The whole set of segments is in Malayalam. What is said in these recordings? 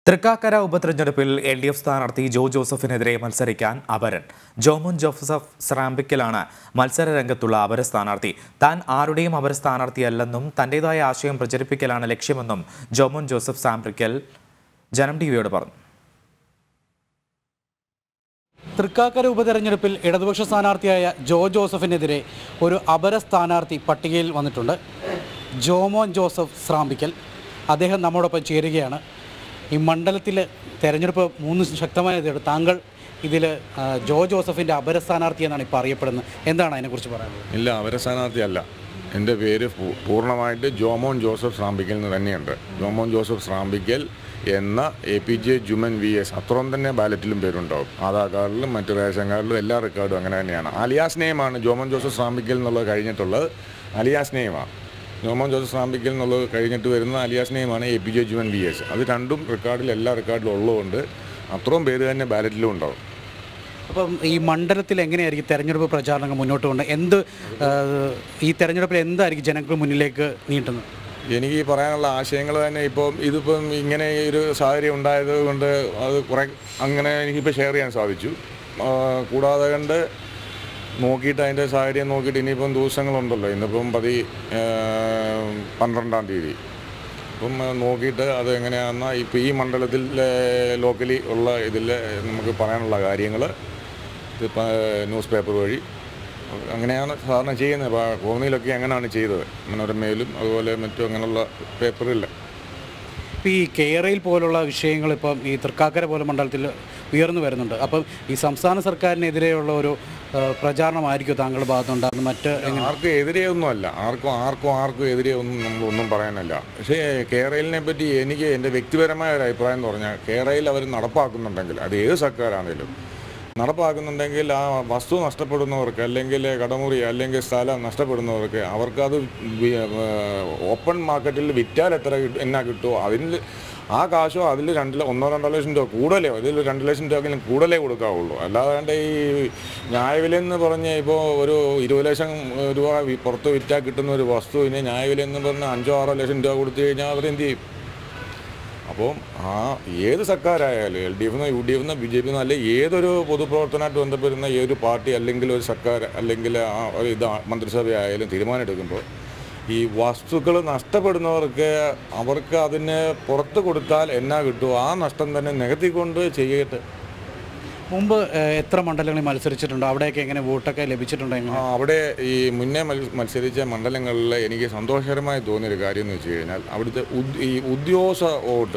തൃക്കാക്കര ഉപതെരഞ്ഞെടുപ്പിൽ എൽ ഡി എഫ് സ്ഥാനാർത്ഥി ജോ ജോസഫിനെതിരെ മത്സരിക്കാൻ അപരൻ ജോമോൻ ജോസഫ് സ്രാമ്പിക്കലാണ് മത്സര രംഗത്തുള്ള അപര സ്ഥാനാർത്ഥി താൻ ആരുടെയും അപര സ്ഥാനാർത്ഥിയല്ലെന്നും തന്റേതായ ആശയം പ്രചരിപ്പിക്കലാണ് ലക്ഷ്യമെന്നും ജോമോൻ ജോസഫ് സാമ്പിക്കൽ ജനം ടി വിയോട് പറഞ്ഞു തൃക്കാക്കര ഉപതെരഞ്ഞെടുപ്പിൽ ഇടതുപക്ഷ സ്ഥാനാർത്ഥിയായ ജോ ജോസഫിനെതിരെ ഒരു അപര സ്ഥാനാർത്ഥി പട്ടികയിൽ വന്നിട്ടുണ്ട് ജോമോൻ ജോസഫ് സ്രാമ്പിക്കൽ അദ്ദേഹം നമ്മോടൊപ്പം ചേരുകയാണ് ഈ മണ്ഡലത്തിൽ തെരഞ്ഞെടുപ്പ് മൂന്ന് ശക്തമായ ഇതാണ് താങ്കൾ ഇതിൽ ജോ ജോസഫിൻ്റെ അപര സ്ഥാനാർത്ഥി എന്നാണ് ഇപ്പോൾ അറിയപ്പെടുന്നത് എന്താണ് അതിനെക്കുറിച്ച് പറയാനുള്ളത് ഇല്ല അവരെ സ്ഥാനാർത്ഥിയല്ല എൻ്റെ പേര് പൂ- പൂർണ്ണമായിട്ട് ജോമോൻ ജോസഫ് ശ്രാമ്പിക്കൽ എന്ന് തന്നെയുണ്ട് ജോമോൻ ജോസഫ് ശ്രാമ്പിക്കൽ എന്ന A P J Juman V S അത്രയും തന്നെ ബാലറ്റിലും പേരുണ്ടാവും ആധാർ കാർഡിലും മറ്റ് റേഷൻ കാർഡിലും എല്ലാ റെക്കോർഡും അങ്ങനെ തന്നെയാണ് അലിയാസ് നെയ്മാണ് ജോമോൻ ജോസഫ് ശ്രാമ്പിക്കൽ എന്നുള്ളത് കഴിഞ്ഞിട്ടുള്ളത് അലിയാസ് നെയ്മാണ് ജോമോൻ ജോസഫ് ശ്രാമ്പിക്കൽ എന്നുള്ളത് കഴിഞ്ഞിട്ട് വരുന്ന അലിയാസ് നെയ്മാണ് A P J Juman V S അത് രണ്ടും റെക്കോർഡിൽ എല്ലാ റെക്കോർഡിലും ഉള്ളതുകൊണ്ട് അത്രയും പേര് തന്നെ ബാലറ്റിലും ഉണ്ടാവും അപ്പം ഈ മണ്ഡലത്തിൽ എങ്ങനെയായിരിക്കും തെരഞ്ഞെടുപ്പ് പ്രചാരണങ്ങൾ മുന്നോട്ട് കൊണ്ട് എന്ത് ആ, ഈ തെരഞ്ഞെടുപ്പിൽ എന്തായിരിക്കും ജനങ്ങൾക്ക് മുന്നിലേക്ക് നീട്ടുന്നത് എനിക്ക് ഈ പറയാനുള്ള ആശയങ്ങൾ തന്നെ ഇപ്പം ഇതിപ്പം ഇങ്ങനെ ഒരു സാഹചര്യം ഉണ്ടായത് കൊണ്ട് അത് കുറേ അങ്ങനെ എനിക്കിപ്പോൾ ഷെയർ ചെയ്യാൻ സാധിച്ചു ആ, കൂടാതെ കണ്ട് നോക്കിയിട്ട് അതിൻ്റെ സാഹചര്യം നോക്കിയിട്ട് ഇനിയിപ്പം ദിവസങ്ങളുണ്ടല്ലോ ഇന്നിപ്പം പതി ആ, പന്ത്രണ്ടാം തീയതി അപ്പം ആ, നോക്കിയിട്ട് അത് എങ്ങനെയാണെന്ന ഇപ്പം ഈ മണ്ഡലത്തിൽ ലോക്കലി ഉള്ള ഇതിൽ നമുക്ക് പറയാനുള്ള കാര്യങ്ങൾ ഇതിപ്പോൾ ന്യൂസ് പേപ്പർ വഴി അങ്ങനെയാണ് സാധാരണ ചെയ്യുന്നത് ഇപ്പോൾ കോന്നിയിലൊക്കെ അങ്ങനെയാണ് ചെയ്തത് മനോരമയിലും അതുപോലെ മറ്റും അങ്ങനെയുള്ള പേപ്പറില്ല ഇപ്പോൾ ഈ കേരയിൽ പോലുള്ള വിഷയങ്ങൾ ഇപ്പം ഈ തൃക്കാക്കര പോലെ മണ്ഡലത്തിൽ ഉയർന്നു വരുന്നുണ്ട് അപ്പം ഈ സംസ്ഥാന സർക്കാരിനെതിരെയുള്ള ഒരു ആ, പ്രചാരണമായിരിക്കും താങ്കളുടെ ഭാഗത്തുണ്ടാകുന്നത് മറ്റ് എങ്ങനെ ആർക്കും എതിരെയൊന്നുമല്ല ആർക്കും ആർക്കും ആർക്കും എതിരെ ഒന്നും നമ്മളൊന്നും പറയാനല്ല പക്ഷേ കേരളിനെ പറ്റി എനിക്ക് എൻ്റെ വ്യക്തിപരമായ ഒരു അഭിപ്രായം എന്ന് പറഞ്ഞാൽ കേരളയിൽ അവർ നടപ്പാക്കുന്നുണ്ടെങ്കിൽ അത് ഏത് സർക്കാരാണേലും നടപ്പാക്കുന്നുണ്ടെങ്കിൽ ആ വസ്തു നഷ്ടപ്പെടുന്നവർക്ക് അല്ലെങ്കിൽ കടമുറി അല്ലെങ്കിൽ സ്ഥലം നഷ്ടപ്പെടുന്നവർക്ക് അവർക്കത് വി- ഏർ ഓപ്പൺ മാർക്കറ്റിൽ വിറ്റാൽ എത്ര കിട്ടും എന്നാ കിട്ടുമോ അതിൽ ആ കാശോ അതിൽ രണ്ട് ല- ഒന്നോ രണ്ടോ ലക്ഷം രൂപ കൂടുതലേ അതിൽ രണ്ട് ലക്ഷം രൂപയെങ്കിലും കൂടുതലേ കൊടുക്കാവുള്ളൂ അല്ലാതെ ഈ ന്യായവില എന്ന് പറഞ്ഞ് ഇപ്പോൾ ഒരു ഇരുപത് ലക്ഷം രൂപ വി- പുറത്ത് വിറ്റാൽ കിട്ടുന്ന ഒരു വസ്തുവിന് ന്യായവില എന്ന് പറഞ്ഞാൽ അഞ്ചോ ആറോ ലക്ഷം രൂപ കൊടുത്തു കഴിഞ്ഞാൽ അവരെന്ത് ചെയ്യും അപ്പം ആ ഏത് സർക്കാരായാലും L D F U D F B J P അല്ലെ ഏതൊരു പൊതുപ്രവർത്തനമായിട്ട് ബന്ധപ്പെടുന്ന ഏതൊരു പാർട്ടി അല്ലെങ്കിൽ ഒരു സർക്കാർ അല്ലെങ്കിൽ ആ ഒരു ഇത് മന്ത്രിസഭയായാലും തീരുമാനമെടുക്കുമ്പോൾ ഈ വസ്തുക്കൾ നഷ്ടപ്പെടുന്നവർക്ക് അവർക്ക് അതിന് പുറത്ത് കൊടുത്താൽ എന്നാ കിട്ടുമോ ആ നഷ്ടം തന്നെ നികത്തിക്കൊണ്ട് ചെയ്യട്ടെ മുമ്പ് ആ, എത്ര മണ്ഡലങ്ങളിൽ മത്സരിച്ചിട്ടുണ്ടോ അവിടെയൊക്കെ എങ്ങനെ വോട്ടൊക്കെ ലഭിച്ചിട്ടുണ്ടോ ആ, എങ്ങനെ അവിടെ ഈ മുന്നേ മത്സ- മത്സരിച്ച മണ്ഡലങ്ങളിൽ എനിക്ക് സന്തോഷകരമായി തോന്നിയൊരു കാര്യം എന്ന് വെച്ച് കഴിഞ്ഞാൽ അവിടുത്തെ ഉദ്- ഈ ഉദ്യോഗസ്ഥ വോട്ട്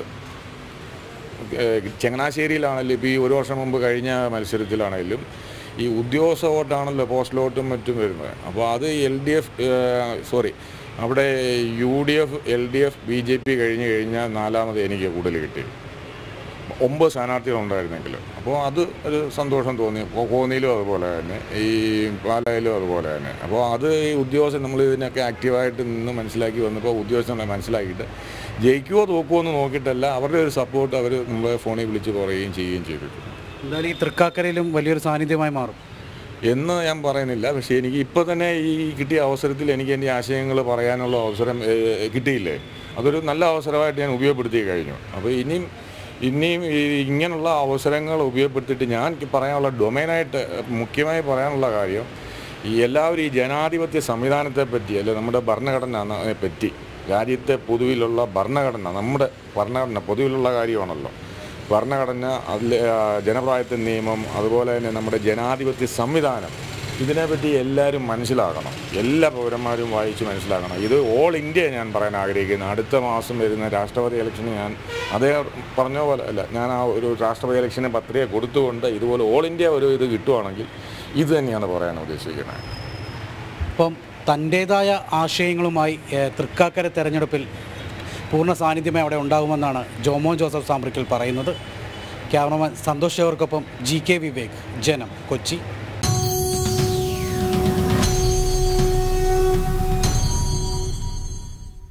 ഏഹ് ചങ്ങനാശ്ശേരിയിലാണെങ്കിലും ഇപ്പോൾ ഈ ഒരു വർഷം മുമ്പ് കഴിഞ്ഞ മത്സരത്തിലാണെങ്കിലും ഈ ഉദ്യോഗസ്ഥ വോട്ടാണല്ലോ പോസ്റ്റൽ വോട്ടും മറ്റും വരുന്നത് അപ്പോൾ അത് എൽ ഡി എഫ് സോറി അവിടെ U D F L D F B J P കഴിഞ്ഞ് കഴിഞ്ഞാൽ നാലാമത് എനിക്ക് കൂടുതൽ കിട്ടി ഒമ്പത് സ്ഥാനാർത്ഥികളുണ്ടായിരുന്നെങ്കിലും അപ്പോൾ അത് ഒരു സന്തോഷം തോന്നി കോ- കോന്നിയിലും അതുപോലെ തന്നെ ഈ പാലായിലും അതുപോലെ തന്നെ അപ്പോൾ അത് ഈ ഉദ്യോഗസ്ഥൻ നമ്മൾ ഇതിനൊക്കെ ആക്റ്റീവായിട്ട് നിന്ന് മനസ്സിലാക്കി വന്നപ്പോൾ ഉദ്യോഗസ്ഥനെ മനസ്സിലാക്കിയിട്ട് ജയിക്കുമോ തോക്കുമോ എന്ന് നോക്കിയിട്ടല്ല അവരുടെ ഒരു സപ്പോർട്ട് അവർ നമ്മളെ ഫോണിൽ വിളിച്ച് പറയുകയും ചെയ്യുകയും ചെയ്തിട്ടുണ്ട് എന്തായാലും ഈ തൃക്കാക്കരയിലും വലിയൊരു സാന്നിധ്യമായി മാറും എന്ന് ഞാൻ പറയുന്നില്ല പക്ഷേ എനിക്ക് ഇപ്പോൾ തന്നെ ഈ കിട്ടിയ അവസരത്തിൽ എനിക്ക് എൻ്റെ ആശയങ്ങൾ പറയാനുള്ള അവസരം ഏഹ്, കിട്ടിയില്ലേ അതൊരു നല്ല അവസരമായിട്ട് ഞാൻ ഉപയോഗപ്പെടുത്തി കഴിഞ്ഞു അപ്പോൾ ഇനിയും ഇനിയും ഈ ഇങ്ങനെയുള്ള അവസരങ്ങൾ ഉപയോഗപ്പെടുത്തിയിട്ട് ഞാൻ പറയാനുള്ള ഡൊമൈനായിട്ട് മുഖ്യമായി പറയാനുള്ള കാര്യം ഈ എല്ലാവരും ഈ ജനാധിപത്യ സംവിധാനത്തെ പറ്റി അല്ലെ നമ്മുടെ ഭരണഘടന പറ്റി രാജ്യത്തെ പൊതുവിലുള്ള ഭരണഘടന നമ്മുടെ ഭരണഘടന പൊതുവിലുള്ള കാര്യമാണല്ലോ ഭരണഘടന അതിൽ ജനപ്രായത്വ നിയമം അതുപോലെ തന്നെ നമ്മുടെ ജനാധിപത്യ സംവിധാനം ഇതിനെപ്പറ്റി എല്ലാവരും മനസ്സിലാക്കണം എല്ലാ പൗരന്മാരും വായിച്ച് മനസ്സിലാക്കണം ഇത് ഓൾ ഇന്ത്യ ഞാൻ പറയാൻ ആഗ്രഹിക്കുന്നു അടുത്ത മാസം വരുന്ന രാഷ്ട്രപതി ഇലക്ഷന് ഞാൻ അതേ പറഞ്ഞ പോലെ അല്ല ഞാൻ ആ ഒരു രാഷ്ട്രപതി ഇലക്ഷന് പത്രിക കൊടുത്തുകൊണ്ട് ഇതുപോലെ ഓൾ ഇന്ത്യ ഒരു ഇത് കിട്ടുവാണെങ്കിൽ ഇത് തന്നെയാണ് പറയാൻ ഉദ്ദേശിക്കുന്നത് അപ്പം തൻ്റേതായ ആശയങ്ങളുമായി ഏ, തൃക്കാക്കര തെരഞ്ഞെടുപ്പിൽ പൂർണ്ണ സാന്നിധ്യമായി അവിടെ ഉണ്ടാകുമെന്നാണ് ജോമോൻ ജോസഫ് സാമ്പ്രിക്കൽ പറയുന്നത് ക്യാമറമാൻ സന്തോഷ് ഷെവർക്കൊപ്പം ജി കെ വിവേക് ജനം കൊച്ചി